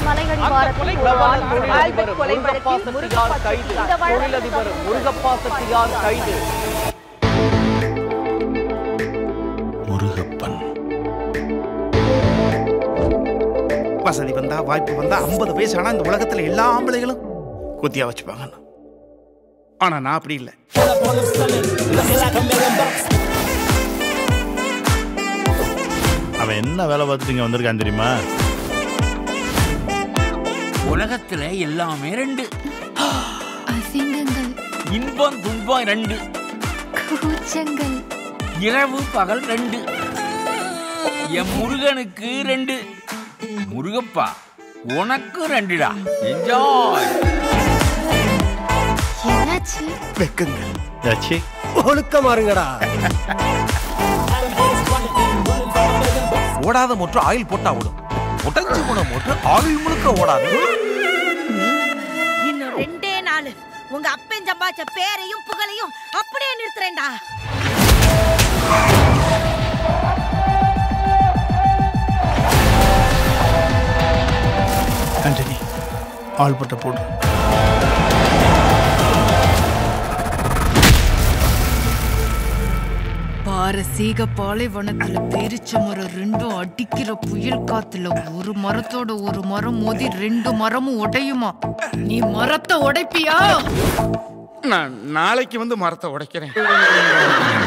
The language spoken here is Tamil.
மலையடிவாரத்தில் ஒரு ஆண் ஆல்பர்ட் கொலை வழக்கில் முருகப்பா கைது இந்த வழக்கு தொழிலதிபர் முருகப்பா செட்டியார் கைது முருகப்பன் வசதி வந்தா வாய்ப்பு வந்தா ஐம்பது வயசு ஆனா இந்த உலகத்துல எல்லா ஆம்பளைகளும் குத்தியா வச்சுப்பாங்கன்னு ஆனா நான் அப்படி இல்லை அவன் என்ன வேலை பார்த்துட்டு இங்க வந்திருக்கான் தெரியுமா உலகத்துல எல்லாமே ரெண்டு அசிங்கங்கள் இன்பம் துன்பம் ரெண்டு கூச்சங்கள் இரவு பகல் ரெண்டு என் முருகனுக்கு ரெண்டு முருகப்பா உனக்கு ரெண்டுடா என்ஜாய் என்னாச்சு வெக்குங்க ஏச்சி ஒழுக்கமா இருங்கடா ஓடாத மோட்டர் ஆயில் போட்டா ஓடும் உடஞ்சு போன மோட்டர் ஆயில் முழுக்க ஓடாது இன்னும் ரெண்டே நாள் உங்க அப்பன் சம்பாதிச்ச பேரையும் புகழையும் அப்படியே நிறுத்துறேன்டா ஆண்டனி ஆள் பட்ட போடு பாரசீக பாலைவனத்துல பேரிச்ச மரம் ரெண்டும் அடிக்கிற புயல் காத்துல ஒரு மரத்தோட ஒரு மரம் மோதி ரெண்டு மரமும் உடையுமா நீ மரத்தை உடைப்பியா நான் நாளைக்கு வந்து மரத்தை உடைக்கிறேன்